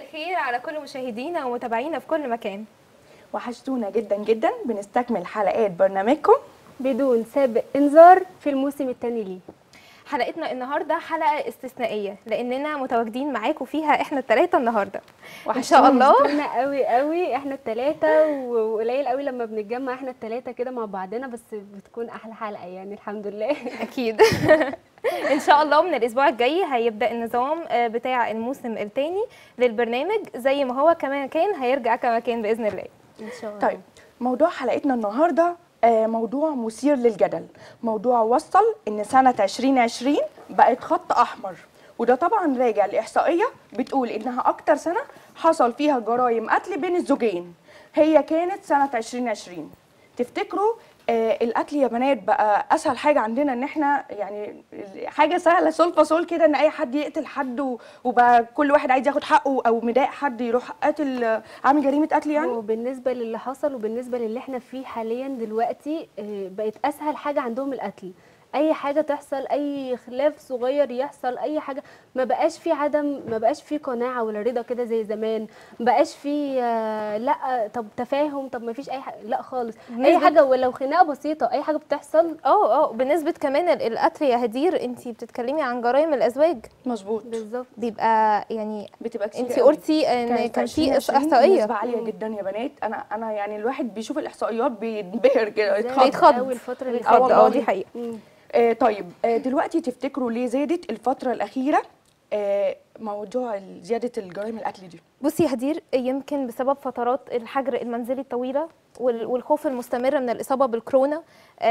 الخير على كل مشاهدينا ومتابعينا في كل مكان وحشتونا جدا جدا بنستكمل حلقات برنامجكم بدون سابق انذار في الموسم الثاني ليه حلقتنا النهارده حلقه استثنائيه لاننا متواجدين معاكم فيها احنا الثلاثه النهارده ان شاء الله كنا قوي قوي احنا الثلاثه وقليل قوي لما بنتجمع احنا الثلاثه كده مع بعضنا بس بتكون احلى حلقه يعني الحمد لله اكيد ان شاء الله من الاسبوع الجاي هيبدا النظام آه، بتاع الموسم الثاني للبرنامج زي ما هو كمان كان هيرجع كما كان باذن الله ان شاء الله طيب موضوع حلقتنا النهارده آه، موضوع مثير للجدل موضوع وصل ان سنة 2020 بقت خط احمر وده طبعا راجع لاحصائيه بتقول انها اكتر سنه حصل فيها جرائم قتل بين الزوجين هي كانت سنه 2020 تفتكروا آه القتل يا بنات بقى اسهل حاجه عندنا ان احنا يعني حاجه سهله سول فصول كده ان اي حد يقتل حد و- وبقى كل واحد عايز ياخد حقه او مضايق حد يروح قاتل آه، عامل جريمه قتل يعني وبالنسبه للي حصل وبالنسبه للي احنا فيه حاليا دلوقتي آه، بقت اسهل حاجه عندهم القتل اي حاجه تحصل اي خلاف صغير يحصل اي حاجه ما بقاش في عدم ما بقاش في قناعه ولا رضا كده زي زمان ما بقاش في آه، لا طب تفاهم طب ما فيش اي حاجه لا خالص اي بالنسبة- حاجه ولو خناقه بسيطه اي حاجه بتحصل اه اه بالنسبه كمان ال- القتل يا هدير انت بتتكلمي عن جرائم الازواج مظبوط بالظبط بيبقى يعني بتبقى كتير انت قوي. قلتي ان كان في 2020 احصائيه نسبة عالية جدا يا بنات انا انا يعني الواحد بيشوف الاحصائيات بينبهر كده زي يتخض. أوي الفتره اللي آه اتفضل والله. اه دي حقيقه مم. آه طيب آه دلوقتي تفتكروا ليه زادت الفترة الأخيرة آه موضوع زيادة الجرائم القتل دي بصي يا هدير يمكن بسبب فترات الحجر المنزلي الطويله وال- والخوف المستمر من الاصابه بالكورونا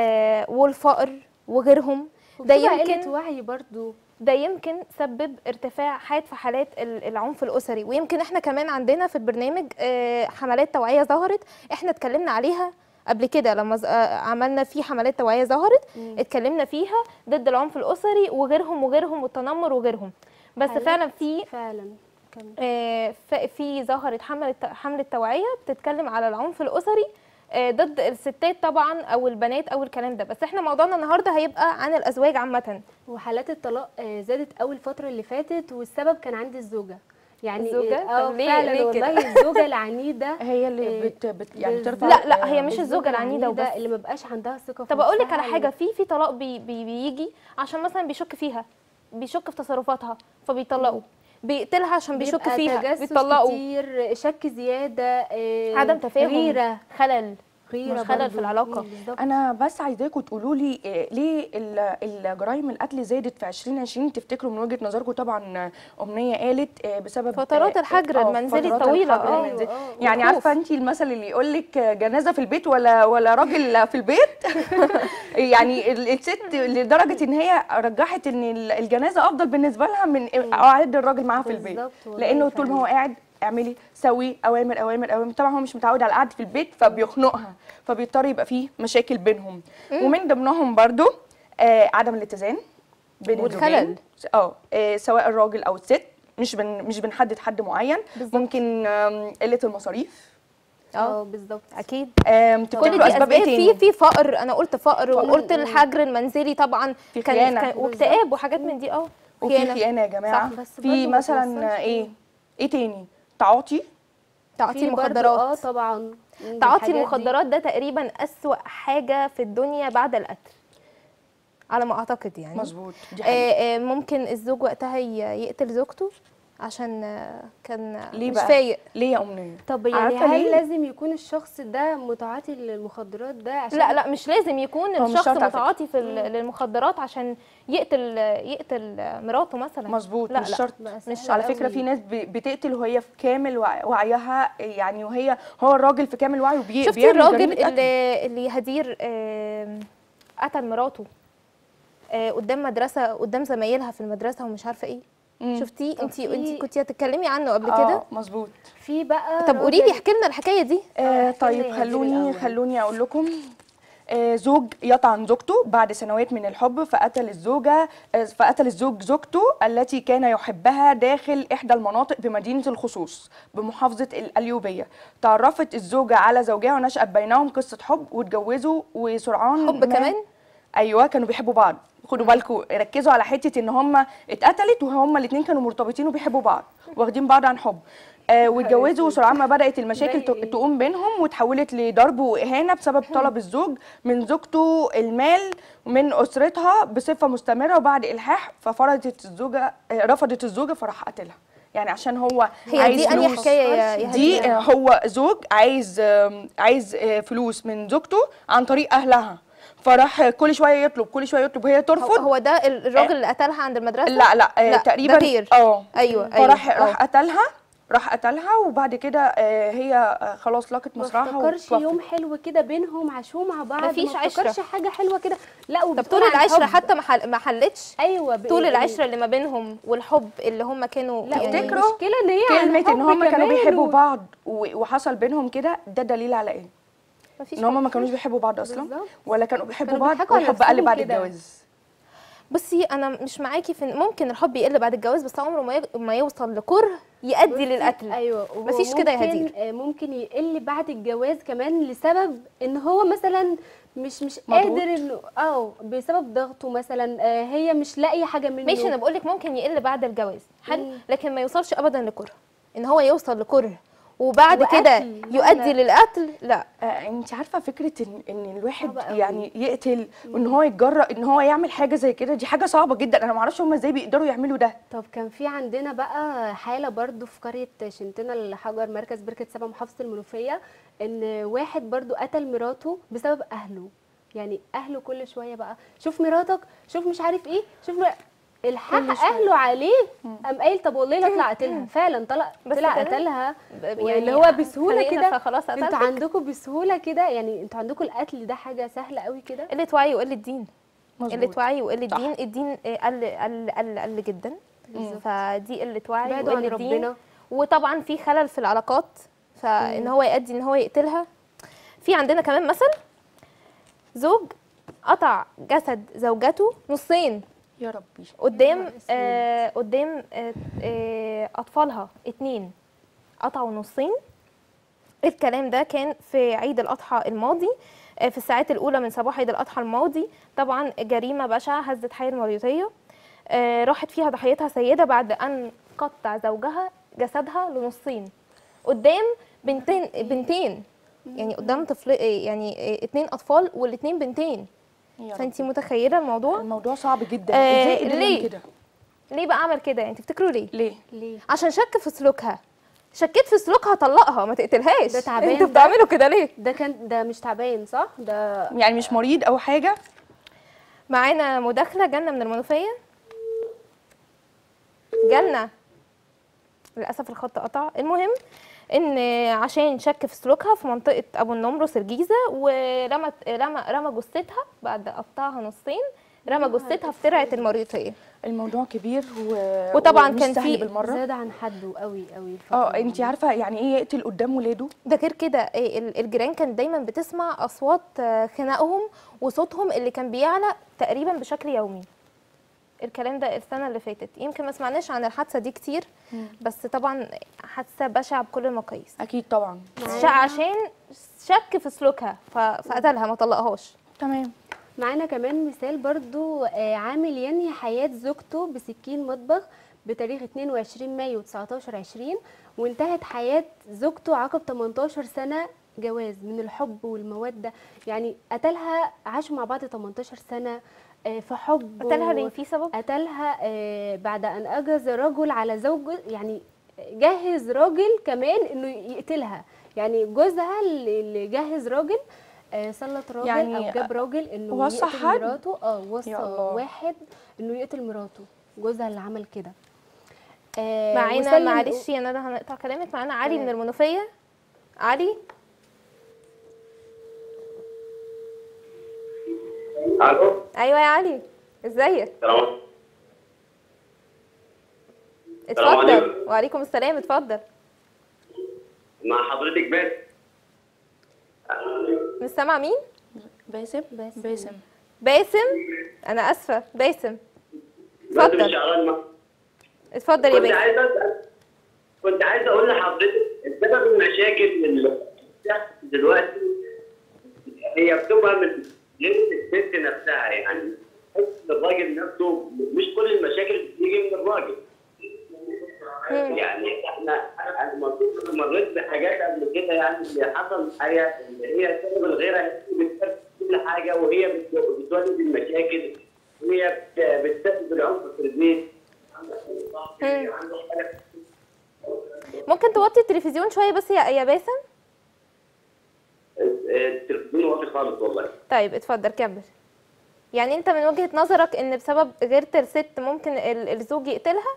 آه والفقر وغيرهم ده وبتبقى قلة يمكن وعي برضو ده يمكن سبب ارتفاع حاد في حالات ال- العنف الاسري ويمكن احنا كمان عندنا في البرنامج آه، حملات توعيه ظهرت احنا اتكلمنا عليها قبل كده لما ز- آه، عملنا في حملات توعيه ظهرت اتكلمنا فيها ضد العنف الاسري وغيرهم وغيرهم والتنمر وغيرهم بس حالات فعلا في فعلا كمل. آه، ف- في ظهرت حمله حمله توعيه بتتكلم على العنف الاسري آه، ضد الستات طبعا او البنات او الكلام ده بس احنا موضوعنا النهارده هيبقى عن الازواج عامه وحالات الطلاق آه، زادت اول الفتره اللي فاتت والسبب كان عند الزوجه يعني الزوجة؟ اه طب ليه- فعلا ليه كده؟ والله الزوجه العنيده هي اللي إيه، بت, بت يعني بالظبط. ترفع لا، لا، هي آه، مش الزوجة العنيدة وبس. اللي ما بقاش عندها ثقه في طب اقول لك نفسها على حاجه في في طلاق بي بي بيجي عشان مثلا بيشك فيها بيشك في تصرفاتها فبيطلقوا بيقتلها عشان بيشك بيبقى فيها تجسس بيطلقوا كتير شك زياده آه، عدم تفاهم غيره خلل غيره مش خلل برضو. في العلاقة. مم، بالظبط. انا بس عايزاكم تقولوا لي آه، ليه ال- الجرائم القتل زادت في 2020 تفتكروا من وجهة نظركم طبعا آه، امنية قالت آه، بسبب فترات آه، الحجر آه، المنزلي فترات الطويلة، الحجر آه، المنزلي. آه، يعني والخوف. عارفه انت المثل اللي يقول لك جنازه في البيت ولا ولا راجل في البيت يعني ال- الست لدرجه ان هي رجحت ان ال- الجنازه افضل بالنسبه لها من قعد الراجل معاها في البيت بالظبط والله لانه طول ما هو فعلا. قاعد اعملي سوي اوامر اوامر اوامر طبعا هو مش متعود على القعده في البيت فبيخنقها فبيضطر يبقى فيه مشاكل بينهم ومن ضمنهم برضو آه عدم الاتزان بين والخلل. الزوجين اه آه، سواء الراجل او الست مش بن مش بنحدد حد معين بالظبط. ممكن آم، قله المصاريف اه بالظبط اكيد آم، كل تفتكروا دي اسباب ايه اسباب في تاني في فقر انا قلت فقر فقر. وقلت الحجر المنزلي طبعا في كان خيانة. كان- واكتئاب وحاجات من دي اه وفي خيانه يا جماعه صح، بس برضو في ما مثلا توصلش ايه ايه تاني تعاطي تعاطي في برضو- اه المخدرات طبعا مم، تعاطي الحاجات دي. المخدرات ده تقريبا أسوأ حاجة في الدنيا بعد القتل على ما أعتقد يعني مظبوط دي حقيقة. آه آه ممكن الزوج وقتها ي- يقتل زوجته عشان آه كان ليه مش بقى؟ فايق ليه يا امنيه طب يعني عارفة هل ليه؟ لازم يكون الشخص ده متعاطي للمخدرات ده عشان لا لا مش لازم يكون هو مش الشخص شرط على فكرة. متعاطي في ال- للمخدرات عشان يقتل يقتل مراته مثلا مظبوط لا مش لا شرط بقى مش سهل على قوي. فكره في ناس ب- بتقتل وهي في كامل وع- وعيها يعني وهي هو الراجل في كامل وعيه وبي شفتي بيعمل الراجل جريمة قتل. اللي اللي هدير آم، قتل مراته آه، قدام مدرسه قدام زمايلها في المدرسه ومش عارفه ايه مم. شفتيه طب انت في- انت كنتي هتتكلمي عنه قبل آه، كده مظبوط في بقى طب قولي لي راجل- احكي لنا الحكايه دي آه احكي طيب لنا يا هدير خلوني الأول. خلوني اقول لكم آه زوج يطعن زوجته بعد سنوات من الحب فقتل الزوجه آه فقتل الزوج زوجته التي كان يحبها داخل احدى المناطق بمدينه الخصوص بمحافظه القليوبيه تعرفت الزوجه على زوجها ونشأت بينهم قصه حب واتجوزوا وسرعان حب ما- كمان؟ ايوه كانوا بيحبوا بعض خدوا بالكم ركزوا على حته ان هم اتقتلت وهم الاثنين كانوا مرتبطين وبيحبوا بعض واخدين بعض عن حب آه واتجوزوا وسرعان ما بدات المشاكل زي ت- إيه؟ تقوم بينهم وتحولت لضرب واهانه بسبب طلب الزوج من زوجته المال من اسرتها بصفه مستمره وبعد الحاح ففرضت الزوجه آه، رفضت الزوجه فراح قتلها يعني عشان هو هي عايز دي انهي فلوس. حكايه يا يا دي هدية؟ آه، هو زوج عايز آم، عايز آه، فلوس من زوجته عن طريق اهلها فراح كل شويه يطلب كل شويه يطلب وهي هو, ترفض هو ده ال- الراجل اللي قتلها عند المدرسه لا لا, آه لا، تقريبا ده غير. اه ايوه ايوه فراح آه. راح قتلها راح قتلها وبعد كده آه، هي آه، خلاص لقت ما مصرعها افتكرش وتوفت. يوم حلو كده بينهم عاشوه مع بعض مفيش ما عشرة. افتكرش حاجه حلوه كده لا طب وبتقول طول عن العشره حب. حتى ما حل- ما حلتش ايوه ب- طول يعني- العشره اللي ما بينهم والحب اللي هم كانوا لا يعني تفتكروا المشكله ان هي عن كلمة ان حب هم كانوا كمان بيحبوا و- بعض و- وحصل بينهم كده ده دليل على ايه؟ مفيش ان هم حب. ما كانوش بيحبوا بعض اصلا بالظبط. ولا كانوا بيحبوا كانوا بعض بيضحكوا على والحب قل نفسهم بعد كده. الجواز بصي انا مش معاكي في إن ممكن الحب يقل بعد الجواز بس عمره ما يج- ما يوصل لكره يؤدي بصي، للقتل ايوه مفيش كده يا وممكن- هدير. آه، ممكن يقل بعد الجواز كمان لسبب ان هو مثلا مش مش مضغوط. قادر انه اه بسبب ضغطه مثلا آه، هي مش لاقيه حاجه منه ماشي انا بقول لك ممكن يقل بعد الجواز حلو مم. لكن ما يوصلش ابدا لكره ان هو يوصل لكره وبعد وقتل. كده لا، يؤدي لا. للقتل لا آه انت عارفه فكره ان ان الواحد صعبة قوي. يعني يقتل وان هو يتجرأ ان هو يعمل حاجه زي كده دي حاجه صعبه جدا انا ما اعرفش هم ازاي بيقدروا يعملوا ده طب كان في عندنا بقى حالة برضو في قرية شنتنا الحجر مركز بركة سبا محافظة المنوفية ان واحد برضو قتل مراته بسبب اهله يعني اهله كل شوية بقى شوف مراتك شوف مش عارف ايه شوف مر... الحق كل شوية. اهله عليه قام قايل طب والله لا اطلع قتلها فعلا طلع بس طلع كده؟ قتلها يعني واللي هو بسهولة خلينا كده فخلاص انتوا قتلتك عندكم بسهولة كده يعني انتوا عندكم القتل ده حاجة سهلة قوي كده قله وعي وقله دين قله مظبوط وعي وقله صح. دين الدين آه، قل قل قل قل جدا بالظبط. فدي قله وعي بعدوا عن وقله دين ربنا وطبعا في خلل في العلاقات فان مم. هو يؤدي ان هو يقتلها في عندنا كمان مثل زوج قطع جسد زوجته نصين يا ربي قدام نهار أسود. آه قدام آه آه اطفالها اتنين قطعوا نصين الكلام ده كان في عيد الاضحى الماضي آه في الساعات الاولى من صباح عيد الاضحى الماضي طبعا جريمه بشعه هزت حي المريوطيه آه راحت فيها ضحيتها سيده بعد ان قطع زوجها جسدها لنصين قدام بنتين بنتين يعني قدام طفل آه، يعني آه، اتنين اطفال والاتنين بنتين يا فانت متخيله الموضوع الموضوع صعب جدا آه، ازاي قدروا ليه؟ يعملوا كده ليه بقى عمل كده يعني تفتكروا ليه ليه ليه عشان شك في سلوكها شكيت في سلوكها طلقها ما تقتلهاش ده تعبان انتوا ده. بتعملوا كده ليه ده كان ده مش تعبان صح ده يعني مش مريض او حاجه معانا مداخله جالنا من المنوفيه جالنا للاسف الخط قطع المهم ان عشان شك في سلوكها في منطقه ابو النمرس الجيزه ورمت رمى رمى جثتها بعد قطعها نصين رمى جثتها في ترعه المريوطيه الموضوع كبير و... وطبعاً ومش كان سهل في بالمره زاد عن حده قوي قوي الفترة اه دي. انت عارفه يعني ايه يقتل قدام ولاده ده غير كده إيه، ال- الجيران كانت دايما بتسمع اصوات آه، خناقهم وصوتهم اللي كان بيعلى تقريبا بشكل يومي الكلام ده السنه اللي فاتت يمكن ما سمعناش عن الحادثه دي كتير بس طبعا حادثه بشعه بكل المقاييس اكيد طبعا ش- عشان شك في سلوكها ف- فقتلها ما طلقهاش تمام معانا كمان مثال برضو آه، عامل ينهي حياة زوجته بسكين مطبخ بتاريخ 22 مايو 19 20 وانتهت حياة زوجته عقب 18 سنة جواز من الحب والمودة يعني قتلها عاشوا مع بعض 18 سنة آه، في حب قتلها و- ليه في سبب قتلها آه، بعد ان اجز رجل على زوج يعني جهز راجل كمان انه يقتلها يعني جوزها اللي اللي جهز راجل آه، سلط راجل يعني او جاب راجل انه وصى يقتل حد؟ مراته اه وصى يا الله. واحد انه يقتل مراته جوزها اللي عمل كده آه، معانا وسلم- معلش يا ندى هنقطع كلامك معانا علي تمام. من المنوفيه علي الو ايوه يا علي ازيك السلام السلام اتفضل عليكم. وعليكم السلام اتفضل مع حضرتك بس مش سامع مين باسم باسم. باسم باسم انا اسفه باسم بس اتفضل. مش شغال مع- اتفضل يا كنت باسم عايز اسال كنت عايز اقول لحضرتك سبب المشاكل اللي بتحصل دلوقتي هي بتبقى من جنس الست نفسها يعني تحس إن الراجل نفسه مش كل المشاكل بتيجي من الراجل مم. يعني احنا يعني مريت مريت بحاجات قبل كده يعني اللي حصل حاجه اللي هي سبب الغيره هي اللي بتسبب كل حاجه وهي بت- بتولد المشاكل وهي بت- بتسبب العنف في البيت عنده حاجة ممكن توطي التلفزيون شويه بس يا يا باسم التلفزيون واطي خالص والله طيب اتفضل كمل يعني انت من وجهة نظرك ان بسبب غيرة الست ممكن ال- الزوج يقتلها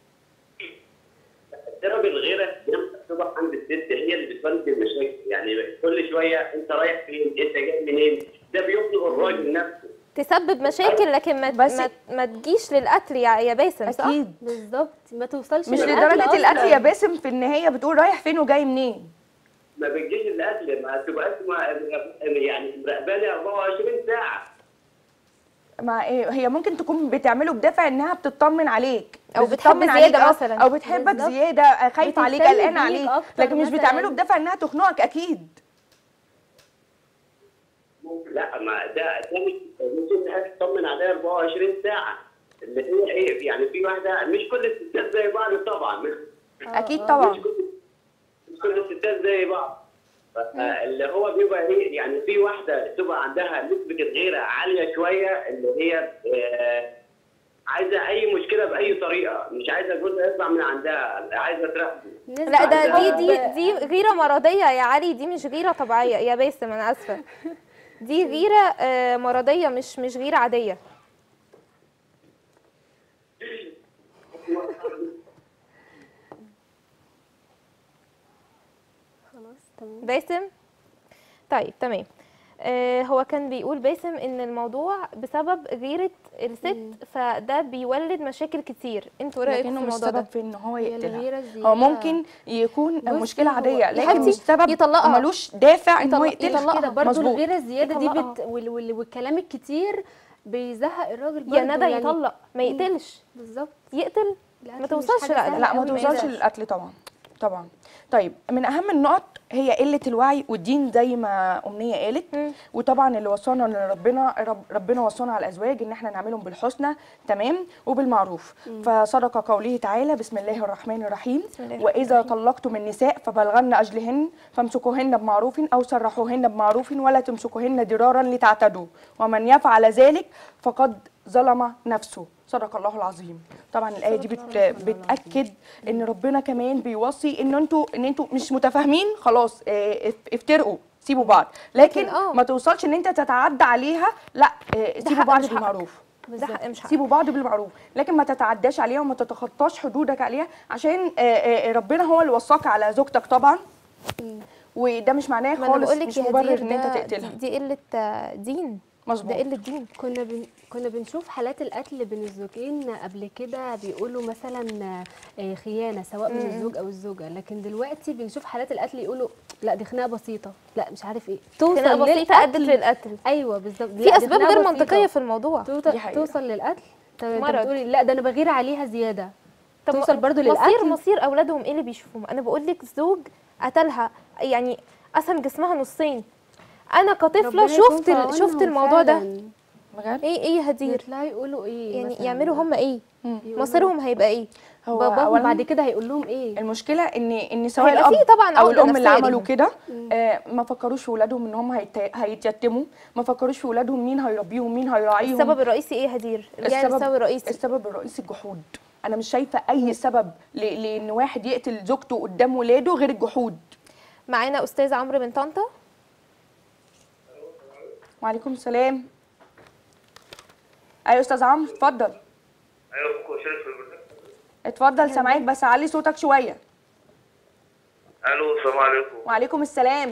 سبب الغيره لما بتبقى عند الست هي اللي بتولد المشاكل يعني كل شويه انت رايح فين انت جاي منين ده بيخنق الراجل نفسه تسبب مشاكل لكن ما بس- ما, ما تجيش للقتل يا يا باسم صح اكيد بالظبط ما توصلش مش للقتل لدرجه أصلاً. القتل يا باسم في ان هي بتقول رايح فين وجاي منين ما بتجيش الاكل ما تبقاش ما- يعني مراقباني 24 ساعه مع ايه هي ممكن تكون بتعمله بدافع انها بتطمن عليك أو بتطمن بتحب عليك زيادة أو- مثلاً. او بتحبك بالظبط. زياده خايفه عليك بتهتم قلقانه بيك عليك أكتر لكن مش مثلاً. بتعمله بدافع انها تخنقك اكيد ممكن لا ما ده ده مش مش انت تطمن عليها 24 ساعه اللي هي ايه يعني في واحده مش كل الستات زي بعض طبعا مش اكيد آه. طبعا مش كل مش كل الستات زي بعض اللي هو بيبقى ايه يعني في واحده بتبقى عندها نسبه الغيره عاليه شويه اللي هي آه، عايزه اي مشكله باي طريقه مش عايزه جوزها يطلع من عندها عايزه تراقبه نسبة لا ده دي الحب- دي دي غيرة مرضية يا علي دي مش غيرة طبيعية يا باسم انا اسفة دي غيرة آه، مرضية مش مش غيرة عادية خلاص تمام باسم طيب تمام آه هو كان بيقول باسم ان الموضوع بسبب غيرة الست فده بيولد مشاكل كتير انتوا رايكم في لكنه مش الموضوع ده سبب في ان هو هي يقتلها الغيرة الزيادة. هو ممكن يكون بصي، مشكله هو- عاديه يا لكن حبيبتي مش سبب يطلقها. ملوش دافع ان هو يطلق- يقتلها يطلقها. كده برضه مظبوط. الغيرة الزيادة دي يطلقها. بت... وال... وال... والكلام الكتير بيزهق الراجل برضه يا ندى يعني يطلق ما يقتلش بالظبط يقتل القتل ما مش توصلش حاجة لا سهلة لا ما أوي توصلش يقدرش. للقتل طبعا طبعا طيب من اهم النقط هي قله الوعي والدين زي ما امنيه قالت مم. وطبعا اللي وصانا ان ربنا رب ربنا وصانا على الازواج ان احنا نعملهم بالحسنى تمام وبالمعروف فصدق قوله تعالى بسم الله الرحمن الرحيم بسم الله الرحمن واذا الرحيم. طلقتم النساء فبلغن اجلهن فامسكوهن بمعروف او سرحوهن بمعروف ولا تمسكوهن ضرارا لتعتدوا ومن يفعل ذلك فقد ظلم نفسه صدق الله العظيم طبعا الايه دي بت بتاكد ان ربنا كمان بيوصي ان انتوا ان انتوا مش متفاهمين خلاص اه، اف- افترقوا سيبوا بعض لكن لكن اه. ما توصلش ان انت تتعدى عليها لا اه، سيبوا حق بعض مش حقك. بالمعروف ده حق مش حق سيبوا بعض بالمعروف لكن ما تتعداش عليها وما تتخطاش حدودك عليها عشان آه، آه، ربنا هو اللي وصاك على زوجتك طبعا وده مش معناه ما انا خالص بقول لك مش يا مبرر هدير ان انت ده- تقتلها دي, دي قلة آه، دين مظبوط ده قلة دين كنا بن... كنا بنشوف حالات القتل بين الزوجين قبل كده بيقولوا مثلا آه، خيانه سواء من الزوج او الزوجه لكن دلوقتي بنشوف حالات القتل يقولوا لا دي خناقه بسيطه لا مش عارف ايه توصل خناقة بسيطة أدت للقتل. للقتل ايوه بالظبط لا، في دي اسباب خناقة غير بسيطة. منطقية في الموضوع توصل دي حقيقة. توصل للقتل طب انت مرض. بتقولي لا ده انا بغير عليها زياده طب توصل برضو مصير للقتل مصير اولادهم ايه اللي بيشوفوهم انا بقول لك زوج قتلها يعني قسم جسمها نصين انا كطفله ربنا يكون شفت في ال- عونهم شفت الموضوع ده فعلاً. بجد ايه ايه يا هدير يطلعوا يقولوا ايه يعني مثلاً؟ يعملوا هم ايه يقولوا- مصيرهم هيبقى ايه هو باباهم أولاً- بعد كده هيقول لهم ايه المشكله ان ان سواء هيبقى الاب فيه طبعاً او عقدة الام اللي نفسية عملوا ليهم. كده آه ما فكروش في ولادهم ان هم هيت- هيتيتموا ما فكروش في ولادهم مين هيربيهم مين هيراعيهم السبب الرئيسي ايه يا هدير يعني السبب الرئيسي السبب الرئيسي الجحود انا مش شايفه اي سبب ل- لان واحد يقتل زوجته قدام ولاده غير الجحود معانا استاذ عمرو من طنطا وعليكم السلام ايوه استاذ عمرو اتفضل ايوه اخوك شريف في البرنامج اتفضل سامعاك بس علي صوتك شويه الو السلام عليكم وعليكم السلام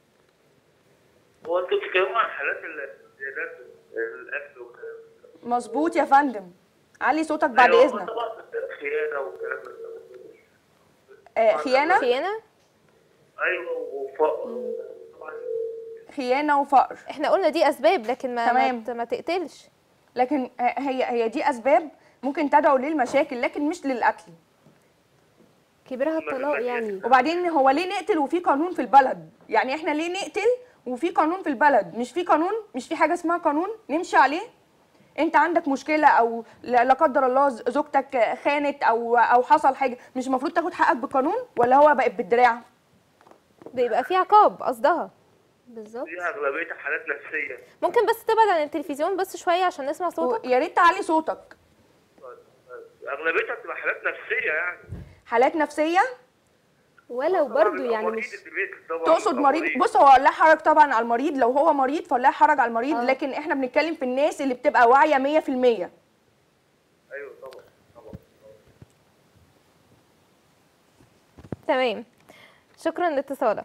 هو انتوا بتتكلموا عن حالات الزيادات الاكل والكلام ده مظبوط يا فندم علي صوتك بعد أيوة، اذنك طبعا خيانه والكلام ده آه خيانه خيانه ايوه وفقر طبعا خيانه وفقر احنا قلنا دي اسباب لكن ما تمام. ما, ت- ما تقتلش لكن آه، هي هي دي اسباب ممكن تدعو للمشاكل لكن مش للقتل كبرها الطلاق يعني وبعدين هو ليه نقتل وفي قانون في البلد يعني احنا ليه نقتل وفي قانون في البلد مش في قانون مش في حاجه اسمها قانون نمشي عليه انت عندك مشكله او لا لا قدر الله ز- زوجتك خانت او او حصل حاجه مش المفروض تاخد حقك بالقانون ولا هو بقت بالدراع بيبقى في عقاب قصدها بالظبط دي اغلبيتها حالات نفسيه ممكن بس تبعد عن التلفزيون بس شويه عشان نسمع صوتك يا ريت تعلي صوتك اغلبيتها بتبقى حالات نفسيه يعني حالات نفسيه ولو طبعاً برضو بيبقى يعني مريض مش البيت طبعاً تقصد بيبقى مريض بص هو لا حرج طبعا على المريض لو هو مريض فلا حرج على المريض آه. لكن احنا بنتكلم في الناس اللي بتبقى واعيه 100% ايوه طبعا طبعا تمام شكرا لاتصالك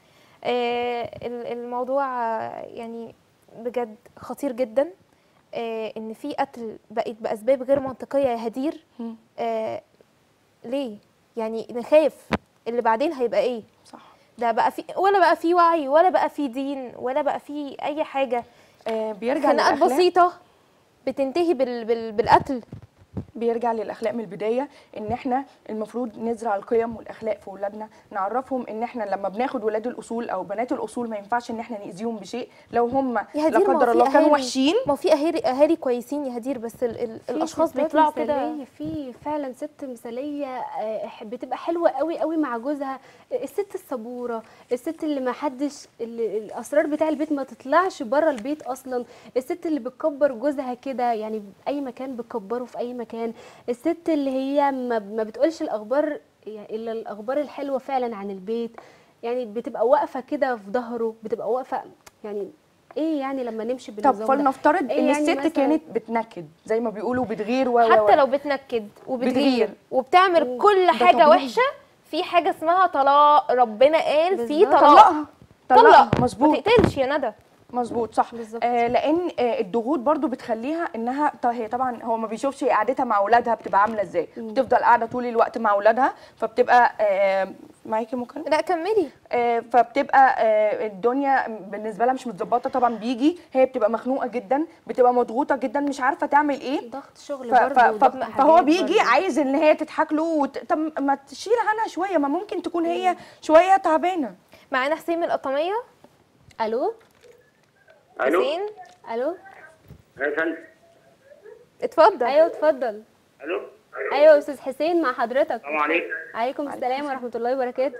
آه ال- الموضوع آه، يعني بجد خطير جدا آه ان في قتل بقت باسباب غير منطقيه يا هدير مم. آه ليه يعني نخاف اللي بعدين هيبقى ايه صح ده بقى في ولا بقى في وعي ولا بقى في دين ولا بقى في اي حاجه آه بيرجع خناقات للأخلاق. بسيطه بتنتهي بال بال بالقتل بيرجع للاخلاق من البدايه ان احنا المفروض نزرع القيم والاخلاق في اولادنا نعرفهم ان احنا لما بناخد ولاد الاصول او بنات الاصول ما ينفعش ان احنا ناذيهم بشيء لو هم يا لا هدير ما هو قدر في الله كانوا أهالي- وحشين ما هو في اهالي اهالي كويسين يا هدير بس ال ال في الاشخاص ستات بيطلعوا كده مثالية، في فعلا ست مثاليه آه، بتبقى حلوه قوي قوي مع جوزها الست الصبوره الست اللي ما حدش اللي الاسرار بتاع البيت ما تطلعش بره البيت اصلا الست اللي بتكبر جوزها كده يعني اي مكان بتكبره في اي مكان الست اللي هي ما, ما بتقولش الاخبار يعني الا الاخبار الحلوه فعلا عن البيت يعني بتبقى واقفه كده في ظهره بتبقى واقفه يعني ايه يعني لما نمشي طب بالنظام ده فلنفترض إيه ان يعني الست مثلاً؟ كانت بتنكد زي ما بيقولوا بتغير و و- حتى و. لو بتنكد وبتغير بتغير. وبتعمل كل ده حاجه طبيعي. وحشه في حاجه اسمها طلاق ربنا قال في بالظبط. طلاق طلقها طلقها طلق ما مظبوط تقتلش يا ندى مظبوط صح بالظبط. آه لان آه الضغوط برضو بتخليها انها ط- هي طبعا هو ما بيشوفش هي قعدتها مع اولادها بتبقى عامله ازاي بتفضل قاعده طول الوقت مع اولادها فبتبقى آه معاكي مكالمه لا كملي آه، فبتبقى آه، الدنيا بالنسبه لها مش متظبطه طبعا بيجي هي بتبقى مخنوقه جدا بتبقى مضغوطه جدا مش عارفه تعمل ايه ضغط شغل ف- ف- برضه ف- وضغط فهو حاجات بيجي برضه. عايز ان هي تضحك له وت... طب ما تشيل عنها شويه ما ممكن تكون هي شويه تعبانه معانا حسين من القطاميه الو الو حسين الو يا فندم اتفضل ايوه اتفضل الو ايوه يا استاذ حسين مع حضرتك السلام عليكم عليكم السلام ورحمه الله وبركاته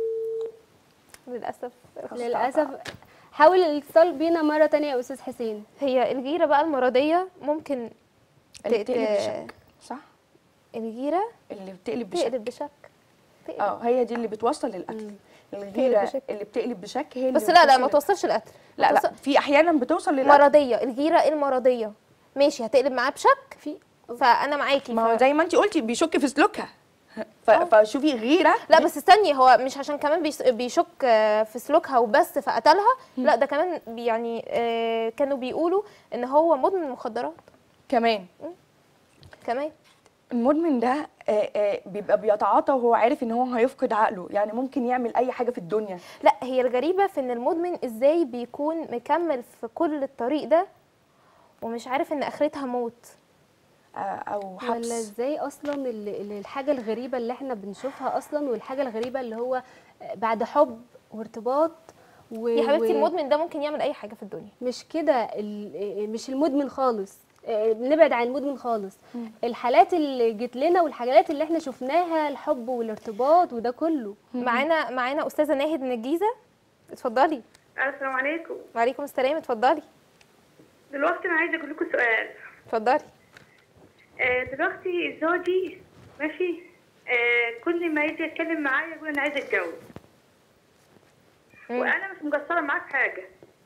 للاسف للاسف حاول الاتصال بينا مره تانية يا استاذ حسين هي الغيره بقى المرضيه ممكن اللي ت- بتقلب ت- بشك صح الغيره اللي بتقلب بشك تقلب بشك تقلب. اه هي دي اللي بتوصل للقتل الغيره بشك. اللي بتقلب بشك هي اللي بس لا لا بتوصل ما لل- توصلش القتل ما لا لا توصل- في احيانا بتوصل للقتل مرضيه الغيره المرضيه ماشي هتقلب معاه بشك في فانا معاكي ما هو ف... زي ما انت قلتي بيشك في سلوكها ف... فشوفي غيره لا بس استني هو مش عشان كمان بيس- بيشك آه، في سلوكها وبس فقتلها لا ده كمان بي- يعني آه، كانوا بيقولوا ان هو مدمن مخدرات كمان كمان المدمن ده آه، آه، بيبقى بيتعاطى وهو عارف ان هو هيفقد عقله يعني ممكن يعمل اي حاجه في الدنيا لا هي الغريبه في ان المدمن ازاي بيكون مكمل في كل الطريق ده ومش عارف ان اخرتها موت آه، او ولا حبس ازاي اصلا ال- ال- الحاجه الغريبه اللي احنا بنشوفها اصلا والحاجه الغريبه اللي هو بعد حب وارتباط و... يا حبيبتي و- المدمن ده ممكن يعمل اي حاجه في الدنيا مش كده ال- مش المدمن خالص آه، نبعد عن المدمن خالص الحالات اللي جت لنا والحاجات اللي احنا شفناها الحب والارتباط وده كله معانا معانا استاذه ناهد من الجيزه اتفضلي السلام عليكم وعليكم السلام اتفضلي دلوقتي انا عايزه اقول لكم سؤال اتفضلي آه، دلوقتي زوجي ماشي آه، كل ما يجي يتكلم معايا يقول انا عايزه اتجوز مم. وانا مش مقصره معاه في حاجه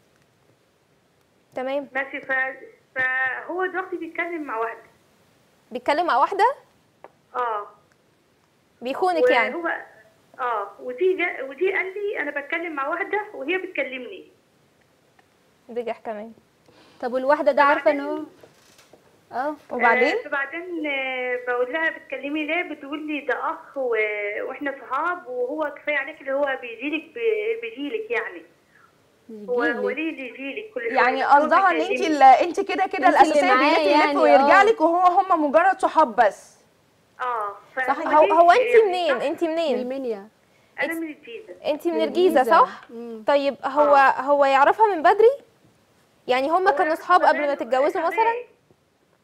تمام ماشي ف... فهو دلوقتي بيتكلم مع واحده بيتكلم مع واحده اه بيخونك يعني وهو اه ودي جا... ودي قال لي انا بتكلم مع واحده وهي بتكلمني بجح كمان طب والواحده ده عارفه ان هو اه وبعدين آه فبعدين آه بقول لها بتكلمي ليه بتقول لي ده اخ و... واحنا صحاب وهو كفايه عليك اللي هو بيجيلك ب... بيجيلك يعني هو هو يجيلك. ليه اللي يجيلك كل شوية؟ يعني هو قصدها ان انت بيكلمني. ال- انت كده كده انت اللي الاساسيه معاه بيلف يلف يعني، ويرجع اه. لك وهو هم مجرد صحاب بس اه ف- صح، هو هو دي- هو انت يعني منين صح؟ انت من منين المنيا انا من الجيزه انت من من الجيزه الجيزة. صح مم. طيب هو هو يعرفها من بدري يعني هما هو كانوا يعرف اصحاب قبل ما زمان تتجوزوا إحنا مثلا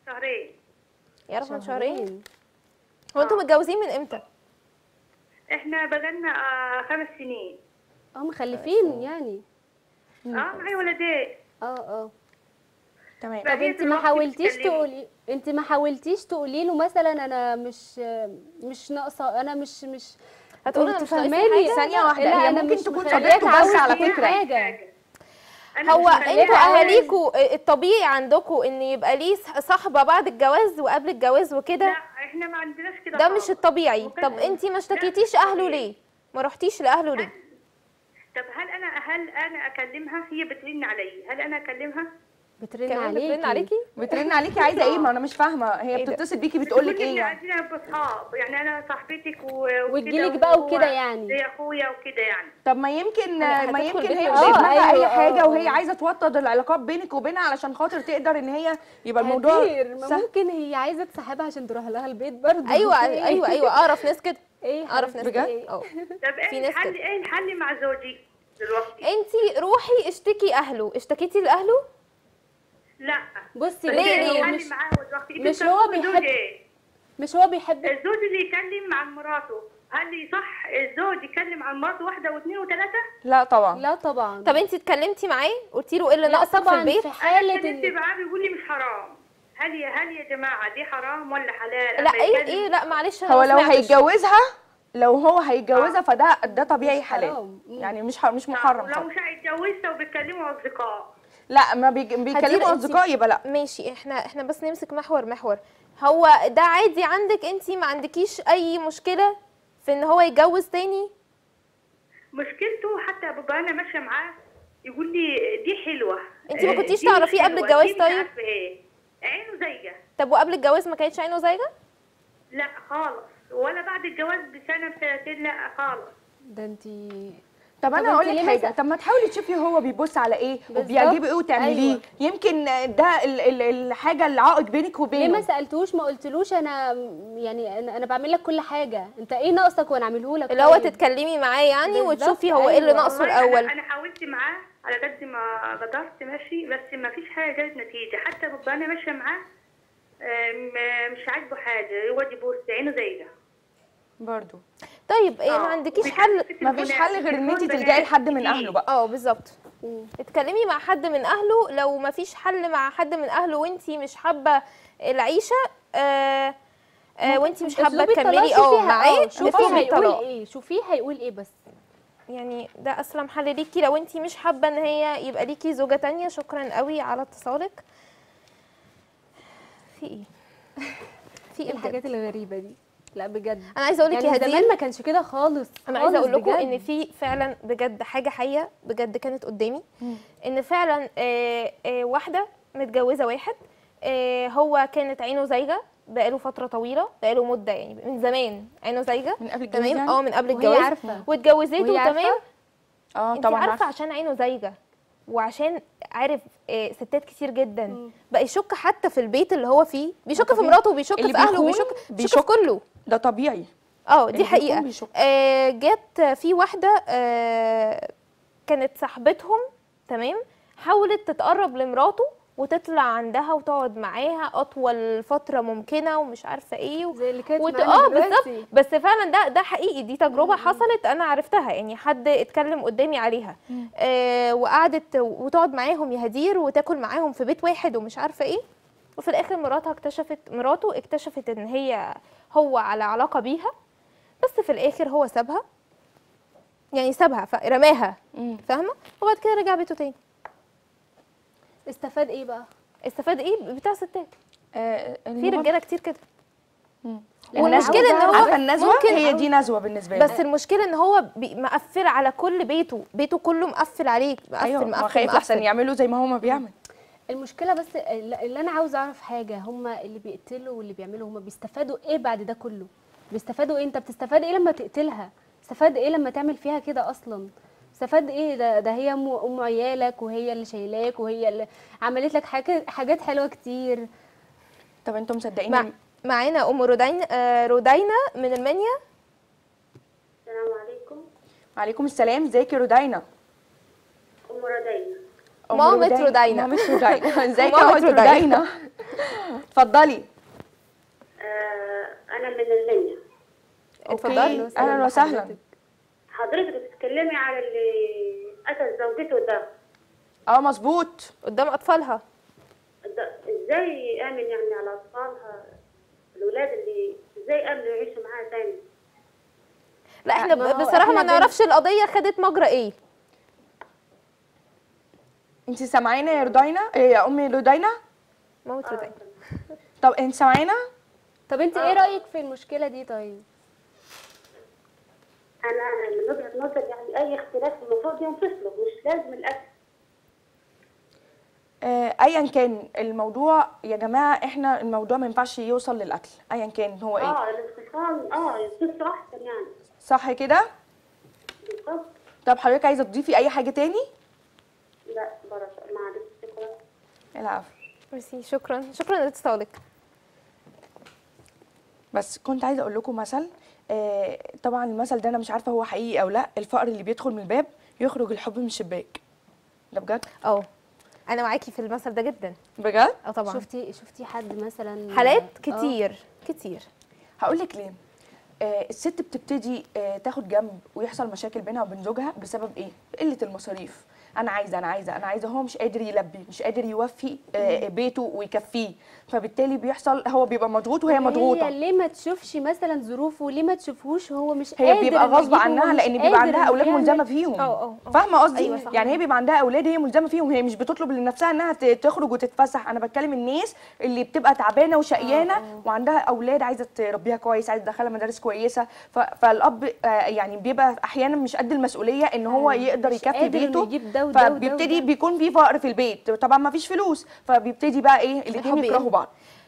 شهرين يعرف من شهرين هو انتوا متجوزين من امتى احنا بقالنا آه خمس سنين اه مخلفين يعني اه معي ولدين اه اه تمام بقى طب هي انت ما دلوقتي حاولتيش بتكلمني. تقولي انت ما حاولتيش تقولي له مثلا انا مش مش ناقصه انا مش مش هتقولي انت انا مش ناقصني فاهماني؟ حاجة؟ ثانية واحدة، لا، هي أنا ممكن مش تكون مخلياك طبيعته بس عاوز على تقولي فكرة. حاجه أنا هو مش مخليها انتوا أعوز. اهاليكوا الطبيعي عندكم ان يبقى ليه صاحبه بعد الجواز وقبل الجواز لا وكده احنا ما عندناش كده ده مش خالص. الطبيعي وكان- طب انتي ما لا، اشتكيتيش مش اهله طبيعي. ليه ما رحتيش لاهله ليه طب هل انا هل انا اكلمها هي بترن علي هل انا اكلمها بترن كمان عليكي بترن عليكي بترن عليكي عايزه ايه ما انا مش فاهمه هي إيه ده؟ بتتصل بيكي بتقول لك بتقول ايه لي يعني عايزين نبقى اصحاب يعني انا صاحبتك و- وكده وتجيلك بقى وهو وكده يعني. زي اخويا وكده يعني طب ما يمكن يعني ما هتدخل يمكن بيت هي ولا في إيه؟ دماغها أيوة، اي حاجه آه، وهي آه. عايزه توطد العلاقات بينك وبينها علشان خاطر تقدر ان هي يبقى الموضوع هدير ما سهل. ممكن هي عايزه تصاحبها عشان تروح لها البيت برضه ايوه إيه؟ ايوه ايوه اعرف ناس كده ايه اعرف ناس بجد؟ كده إيه؟ اه طب في ايه ناس الحل كده. ايه الحل مع زوجي دلوقتي انتي روحي اشتكي اهله اشتكيتي لاهله لا بصي بس ليه؟ إيه ليه؟ الحل مش معاه دلوقتي مش أنت هو بتقولي بيحب- زوج إيه؟ مش هو بيحب الزوج اللي يكلم عن مراته هل يصح الزوج يكلم عن مراته واحده واثنين وثلاثه لا طبعا لا طبعا طب انتي اتكلمتي معاه قلتي له ايه اللي لا ناقصك في طبعا البيت في انا حاله اتكلمت ان معاه بيقول لي مش حرام هل يا هل يا جماعه دي حرام ولا حلال لا أما ايه يكلم- ايه لا معلش انا هو ما لو سمعتش. هيتجوزها لو هو هيتجوزها فده ده طبيعي مش حلال حرام. مم. يعني مش ح- مش محرم لو طبعا مش هيتجوزها وبيتكلموا اصدقاء لا ما بيج- هدير بيكلموا انتي- اصدقاء يبقى لا ماشي احنا احنا بس نمسك محور محور هو ده عادي عندك انتي ما عندكيش اي مشكله في ان هو يتجوز تاني مشكلته حتى بابا انا ماشيه معاه يقول لي دي حلوه انتي ما آه، كنتيش دي مش تعرفيه قبل حلوة، الجواز دي مش طيب؟ عارفة ايه عينه زيها طب وقبل الجواز ما كانتش عينه زايغه لا خالص ولا بعد الجواز بسنه بسنتين لا خالص ده انتي طب طب انا هقول انت لك ليه حاجه مثلا- طب ما تحاولي تشوفي هو بيبص على ايه بالظبط. وبيعجبه ايه وتعمليه أيوة. يمكن ده ال ال الحاجه العائق بينك ليه وبينه ما سالتوش ما قلتلوش انا يعني انا, أنا بعمل لك كل حاجه انت ايه ناقصك وانا اعمله لك اللي هو طيب؟ تتكلمي معاه يعني بالظبط، وتشوفي هو ايه اللي أيوة. ناقصه والله أنا- الاول انا حاولت معاه على قد ما قدرت ماشي بس ما فيش حاجه جابت نتيجه حتى بابا انا ماشيه معاه آم، مش عاجبه حاجه يقعد يبص عينه زيها برضو طيب ايه ما آه. عندكيش وبيتكلم حل في ما فيش التليفونات، حل غير ان انت التليفون تلجئي بنات لحد من كتير. اهله بقى اه بالظبط مم. اتكلمي مع حد من اهله لو ما فيش حل مع حد من اهله وانتي مش حابه العيشه آه آه وانتي مش حابه أسلوب الطلاق تكملي شوفي اه ه- معاه شوفي نفهم هيقول الطلاق ايه شوفيه هيقول ايه بس يعني ده اسلم حل ليكي لو انتي مش حابه ان هي يبقى ليكي زوجه تانية شكرا قوي على اتصالك في ايه في ايه ايه الحاجات الغريبه دي لا بجد انا عايزه اقول لك يعني يا زمان هدير ما كانش كده خالص انا عايزه خالص اقول لكم بجد. ان في فعلا بجد حاجه حقيقه بجد كانت قدامي ان فعلا آه، آه، واحده متجوزه واحد آه، هو كانت عينه زايغه بقاله فتره طويله بقاله مده يعني من زمان عينه زايغه من قبل الجواز تمام يعني؟ اه من قبل وهي الجواز عارفة. واتجوزته وهي عارفة؟ تمام اه انت طبعا عارفه عارفه عشان عينه زايغه وعشان عارف آه، ستات كتير جدا مم. بقى يشك حتى في البيت اللي هو فيه بيشك في طبيعي. مراته وبيشك اللي في اهله بيخون وبيشك بيشك في بيشك. كله ده طبيعي اه اللي دي بيكون حقيقه بيشك. آه جت في واحده آه كانت صاحبتهم تمام حاولت تتقرب لمراته وتطلع عندها وتقعد معاها اطول فتره ممكنه ومش عارفه ايه و... زي اللي كانت وت... معانا اه دلوقتي. بالظبط بس فعلا ده ده حقيقي دي تجربه حصلت انا عرفتها يعني حد اتكلم قدامي عليها آه وقعدت وتقعد معاهم يا هدير وتاكل معاهم في بيت واحد ومش عارفه ايه وفي الاخر مراتها اكتشفت مراته اكتشفت ان هي هو على علاقه بيها بس في الاخر هو سابها يعني سابها فرماها مم. فاهمه وبعد كده رجع بيته تاني استفاد ايه بقى استفاد ايه بتاع ستات آه في المهم- رجاله كتير كده لا، والمشكله ان عاوزة- هو عارفه النزوه ممكن هي دي نزوه بالنسبه لي بس المشكله ان هو بي- مقفل على كل بيته بيته كله مقفل عليه مقفل ايوه ما مقفل خايف احسن مقفل يعملوا زي ما هو ما بيعمل المشكله بس اللي اللي انا عاوزه اعرف حاجه هم اللي بيقتلوا واللي بيعملوا هم بيستفادوا ايه بعد ده كله بيستفادوا ايه انت بتستفاد ايه لما تقتلها استفاد ايه لما تعمل فيها كده اصلا استفاد ايه ده ده هي ام ام عيالك وهي اللي شايلاك وهي اللي عملت لك حاجات حاجات حلوه كتير طب انتم مصدقين مع معانا ام رودين آه رودينا من المنيا السلام عليكم عليكم السلام ازيك يا رودينا ام ردينا أم مامة رودين- رودينا. مامة رودينا ازيك يا مامة مامة رودينا. رودينا اتفضلي انا من المنيا اتفضلي اوكي اهلا وسهلا حضرتك بتتكلمي على اللي قتل زوجته ده اه مظبوط قدام اطفالها ده ازاي يامن يعني على اطفالها الولاد اللي ازاي امن يعيشوا معاها تاني لا احنا ما هو ب- بصراحه ما إحنا بن- نعرفش القضيه خدت مجرى ايه انت سامعانا يا رودينا إيه يا امي رودينا موت رضا طب انت سامعانا طب انت ايه رايك في المشكله دي طيب انا من وجهه نظري يعني اي اختلاف المفروض ينفصلوا مش لازم الاكل آه، ايا كان الموضوع يا جماعه احنا الموضوع ما ينفعش يوصل للاكل ايا كان هو ايه اه الانفصال اه ينفصلوا احسن يعني صح كده بالظبط طب حضرتك عايزه تضيفي اي حاجه تاني لا برا معلش شكرا العفو ميرسي شكرا شكرا لاتصالك بس كنت عايزه اقول لكم مثل آه، طبعا المثل ده انا مش عارفه هو حقيقي او لا الفقر اللي بيدخل من الباب يخرج الحب من الشباك ده بجد اه انا معاكي في المثل ده جدا بجد اه طبعا شفتي شفتي حد مثلا حالات آه. كتير كتير هقول لك ليه آه، الست بتبتدي آه، تاخد جنب ويحصل مشاكل بينها وبين زوجها بسبب ايه قله المصاريف انا عايزه انا عايزه انا عايزه هو مش قادر يلبي مش قادر يوفي آه، بيته ويكفيه فبالتالي بيحصل هو بيبقى مضغوط وهي مضغوطه هي ليه ما تشوفش مثلا ظروفه ليه ما تشوفوش هو مش هي قادر بيبقى إنه غصب يجيب، هو عنها مش لان بيبقى قادر عندها إنه اولاد يعمل. ملزمه فيهم اه، اه، اه. فاهمه قصدي أيوة، فاهمة. يعني هي بيبقى عندها اولاد هي ملزمه فيهم هي مش بتطلب لنفسها انها ت- تخرج وتتفسح انا بتكلم الناس اللي بتبقى تعبانه وشقيانه وعندها اولاد عايزه تربيها كويس عايزه تدخلها مدارس كويسه ف- فالاب آه، يعني بيبقى احيانا مش قد المسؤوليه ان هو أيوة، يقدر مش يكفي قادر إنه بيته يجيب ده وده وده فبيبتدي وده. بيكون في فقر في البيت طبعا ما فيش فلوس فبيبتدي بقى ايه الاثنين الحب يكرهوا يقل. بعض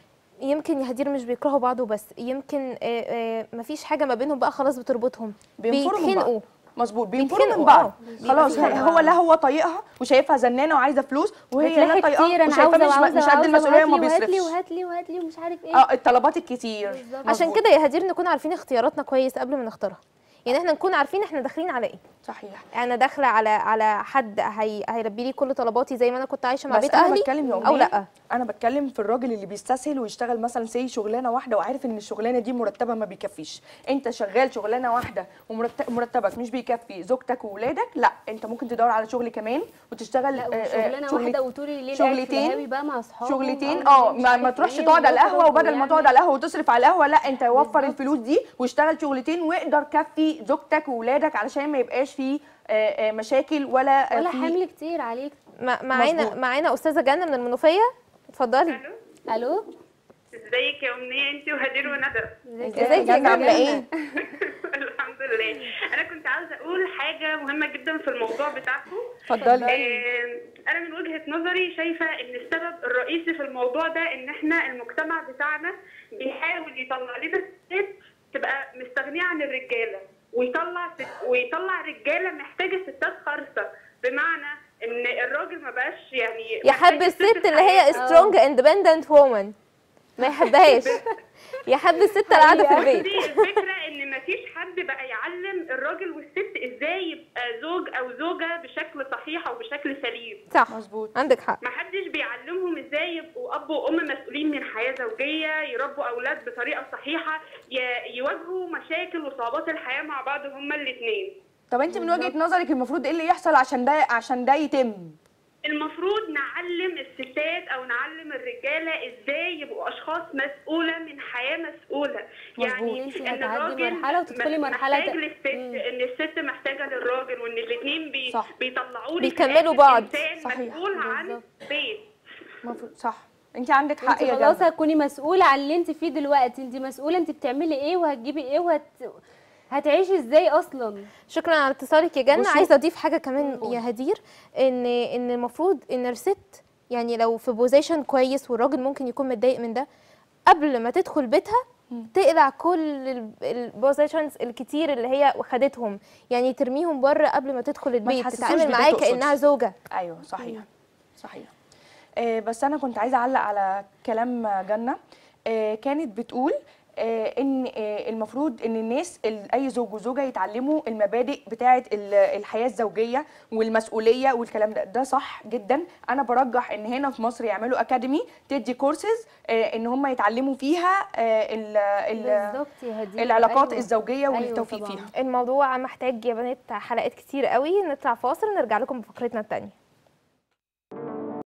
يمكن يا هدير مش بيكرهوا بعض وبس يمكن آه، آه، مفيش حاجه ما بينهم بقى خلاص بتربطهم بينفروا من بعض بيتخنقوا مظبوط بينفروا من بيتخنقوا، بعض اه. بيبقى خلاص في هي- خنقة. هو لا هو طايقها وشايفها زنانه وعايزه فلوس وهي لا بتلاقي طايقاه كتير انا وشايفاه عاوزه مش وعاوزه مش قد وعاوزة المسؤوليه وما وهات لي بيصرفش وهات لي وهات لي ومش عارف ايه اه الطلبات الكتير بالظبط. عشان مظبوط. كده يا هدير نكون عارفين اختياراتنا كويس قبل ما نختارها يعني احنا نكون عارفين احنا داخلين على ايه صحيح انا داخله على على حد هي... هيلبي لي كل طلباتي زي ما انا كنت عايشه مع بس بيت انا اهلي بتكلم يا او أمنية، لا انا بتكلم في الراجل اللي بيستسهل ويشتغل مثلا سي شغلانه واحده وعارف ان الشغلانه دي مرتبها ما بيكفيش انت شغال شغلانه واحده ومرتبك مش بيكفي زوجتك واولادك لا انت ممكن تدور على شغل كمان وتشتغل لا آه، آه، وشغلانه شغل- واحده وطول الليل قاعد في شغلتين- القهاوي بقى مع اصحابه شغلتين أو اه مش ما, عارف ما تروحش إيه، تقعد على القهوه ويخرج وبدل ما ويعمل. تقعد على القهوه وتصرف على القهوه لا انت وفر بالظبط. الفلوس دي واشتغل شغلتين واقدر كفي زوجتك واولادك علشان ما يبقاش فيه آه، آه، مشاكل ولا آه، ولا في- حمل كتير عليك مع- معانا مظبوط. معانا استاذه جنه من المنوفيه اتفضلي الو الو ازيك يا امنيه انت وهدير وندى ازيك يا ازيك يا جنة عامله جنة؟ ايه الحمد لله انا كنت عاوزه اقول حاجه مهمه جدا في الموضوع بتاعكم اتفضلي آه، انا من وجهه نظري شايفه ان السبب الرئيسي في الموضوع ده ان احنا المجتمع بتاعنا بيحاول يطلع لنا الست تبقى مستغنيه عن الرجاله ويطلع ست ويطلع رجاله محتاجه ستات خرصه بمعنى ان الراجل ما بقاش يعني يحب محتاج الست في اللي هي حياته. سترونج اندبندنت وومن ما يحبهاش يحب الست اللي قاعده في البيت دي الفكره ان مفيش حد بقى يعلم الراجل والست ازاي يبقى زوج او زوجه بشكل صحيح او بشكل سليم صح مظبوط عندك حق ما حدش بيعلمهم ازاي يبقوا اب وام مسؤولين من حياه زوجيه يربوا اولاد بطريقه صحيحه ي- يواجهوا مشاكل وصعوبات الحياه مع بعض هما الاثنين طب انت من وجهه نظرك المفروض ايه اللي يحصل عشان ده عشان ده يتم المفروض نعلم الستات او نعلم الرجاله ازاي يبقوا اشخاص مسؤوله من حياه مسؤوله يعني انت ان هتعدي الراجل مرحلة وتدخلي م- مرحلة محتاج تا- للست مم. ان الست محتاجه للراجل وان الاثنين بي صح. بيطلعوا لي في بيكملوا الآخر بعض. انسان صحيح. مسؤول عن بالظبط. بيت المفروض صح انت عندك حق انت يا خلاص جنة هتكوني مسؤوله عن اللي انت فيه دلوقتي انت مسؤوله انت بتعملي ايه وهتجيبي ايه وهت هتعيشي ازاي اصلا شكرا على اتصالك يا جنه بصوا- عايزه اضيف حاجه كمان يا هدير ان ان المفروض ان الست يعني لو في بوزيشن كويس والراجل ممكن يكون متضايق من ده قبل ما تدخل بيتها تقلع كل البوزيشنز الكتير اللي هي خدتهم يعني ترميهم بره قبل ما تدخل البيت تحسسوش تتعامل بده معاه تقصدي. كانها زوجه ايوه صحيح صحيح آه بس انا كنت عايزه اعلق على كلام جنه آه كانت بتقول آه، ان آه، المفروض ان الناس ال- اي زوج وزوجه يتعلموا المبادئ بتاعه ال- الحياه الزوجيه والمسؤوليه والكلام ده ده صح جدا انا برجح ان هنا في مصر يعملوا اكاديمي تدي كورسز ان هم يتعلموا فيها آه، ال- ال- بالظبط يا هدير العلاقات أيوة. الزوجيه أيوة والتوفيق طبعاً. فيها الموضوع محتاج يا بنات حلقات كتير قوي نطلع فاصل ونرجع لكم بفقرتنا التانية